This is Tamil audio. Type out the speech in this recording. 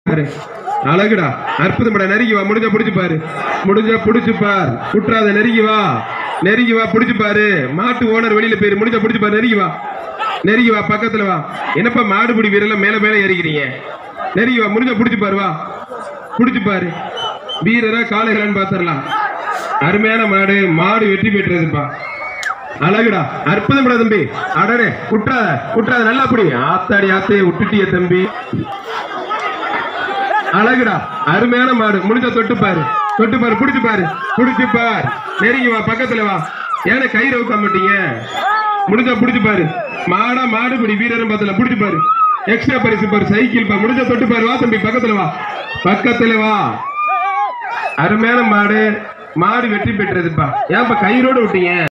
பாரு அழகுடா அற்புதம்டா நெருங்கி வா முடிஞ்சா புடிச்சு பாரு முடிஞ்சா புடிச்சு பார் குற்றாத நெருங்கி வா நெருங்கி வா புடிச்சு பாரு மாட்டு ஓனர் வெளியில போயிரு முடிஞ்சா புடிச்சு பாரு நெருங்கி வா நெருங்கி வா பக்கத்துல வா என்னப்பா மாடுபிடி வீரர்ல மேல மேல ஏறிக்கிறீங்க நெருங்கி வா முடிஞ்சா புடிச்சு பாரு வா புடிச்சு பாரு வீரரா காளைகளான்னு பாத்திரலாம் அருமையான மாடு மாடு வெற்றி பெற்றதுப்பா அழகுடா அற்புதம்டா தம்பி அடடே குற்றாத குற்றாத நல்லா புடி ஆத்தாடி ஆத்தைய விட்டுட்டிய தம்பி அழகுடா அருமையான மாடு முடிஞ்ச தொட்டு பாரு தொட்டு பாரு புடிச்சு பாரு புடிச்சு பாரு நெருங்கி வா பக்கத்துல வா ஏன்னா கயிறு வைக்க மாட்டீங்க முடிஞ்சா புடிச்சு பாரு மாடா மாடு பிடி வீரரும் பத்தல புடிச்சு பாரு எக்ஸ்ட்ரா பரிசு பாரு சைக்கிள் பாரு முடிஞ்சா தொட்டு பாரு வா தம்பி பக்கத்துல வா பக்கத்துல வா அருமையான மாடு மாடு வெற்றி பெற்றதுப்பா ஏன்ப்பா கயிறோட விட்டீங்க